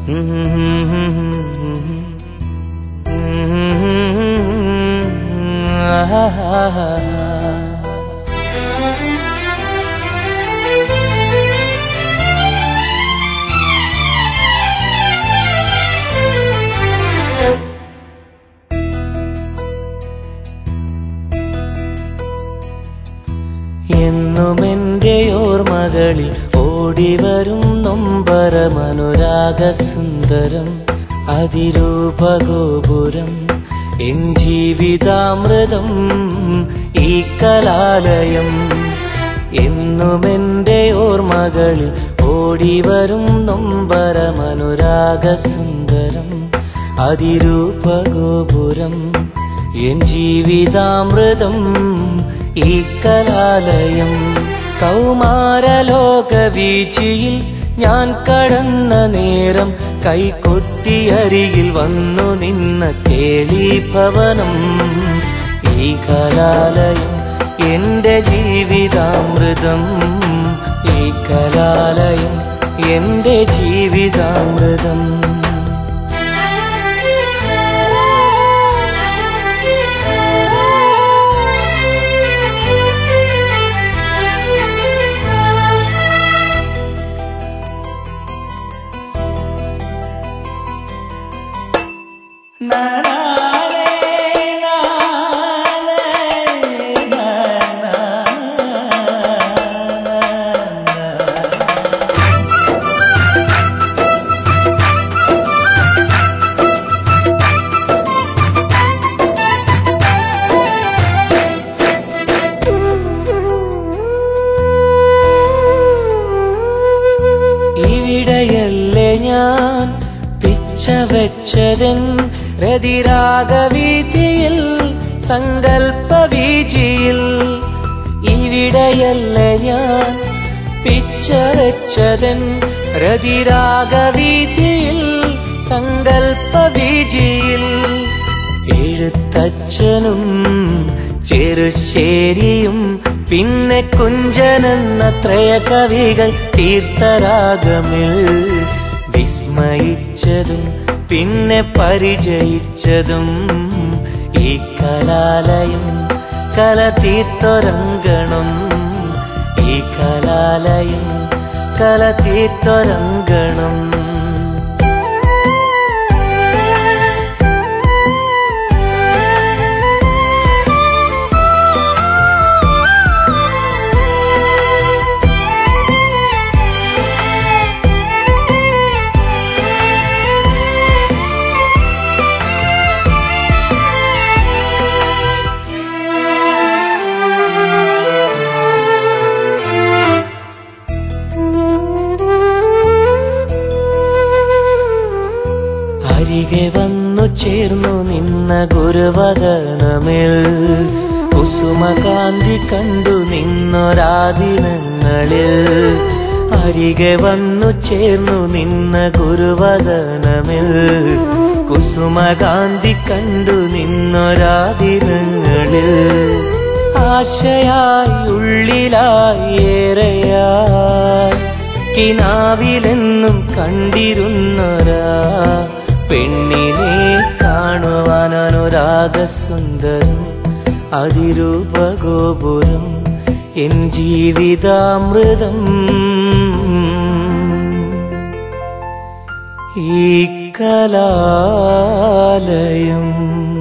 എന്നും എൻ്റെ ഓർമ്മകളിൽ ഓടിവരും നൊമ്പരമനുരാഗ സുന്ദരം അതിരൂപഗോപുരം എൻ ജീവിതാമൃതം ഈ കലാലയം എന്നും എൻ്റെ ഓർമ്മകളിൽ ഓടിവരും നൊമ്പരമനുരാഗ സുന്ദരം അതിരൂപഗോപുരം എൻ ജീവിതാമൃതം ഈ കലാലയം കൗമാരലോക വീഴ്ചയിൽ ഞാൻ കടന്ന നേരം കൈകൊട്ടിയരികിൽ വന്നു നിന്ന കേളീഭവനം ഈ കലാലയം എന്റെ ജീവിതാമൃതം ഈ കലാലയം എന്റെ ജീവിതാമൃതം ഇവിടെയല്ലേ ഞാൻ പിച്ച വെച്ചതൻ രതിരാഗവീതിയിൽ സങ്കൽപ്പ വീജിയിൽ ഇവിടെയല്ലേ ഞാൻ പിച്ച വെച്ചതൻ രതിരാഗവീതിയിൽ സങ്കൽപ്പ വീജിയിൽ എഴുത്തച്ഛനും ചെറുശ്ശേരിയും പിന്നെ കുഞ്ചനെന്ന ത്രയ കവികൾ തീർത്ഥരാഗമിൽ വിസ്മയിച്ചതും പിന്നെ പരിചയിച്ചതും ഈ കലാലയം കല തീർത്തൊരങ്കണം ഈ കലാലയം കല തീർത്തൊരങ്കണം അരികെ വന്നു ചേർന്നു നിന്ന ഗുരുവദനമിൽ കുസുമകാന്തി കണ്ടു നിന്നൊരാദിനങ്ങളിൽ അരികെ വന്നു ചേർന്നു നിന്ന ഗുരുവദനമിൽ കുസുമകാന്തി കണ്ടു നിന്നൊരാദിനങ്ങളിൽ ആശയായി ഉള്ളിലായി ഏറെയായി കിനാവിലെന്നും കണ്ടിരുന്നൊരാ പെണ്ണിനെ കാണുവാനൊരാഗസുന്ദരം അതിരൂപഗോപുരം എൻ ജീവിതാമൃതം ഈ കലാലയം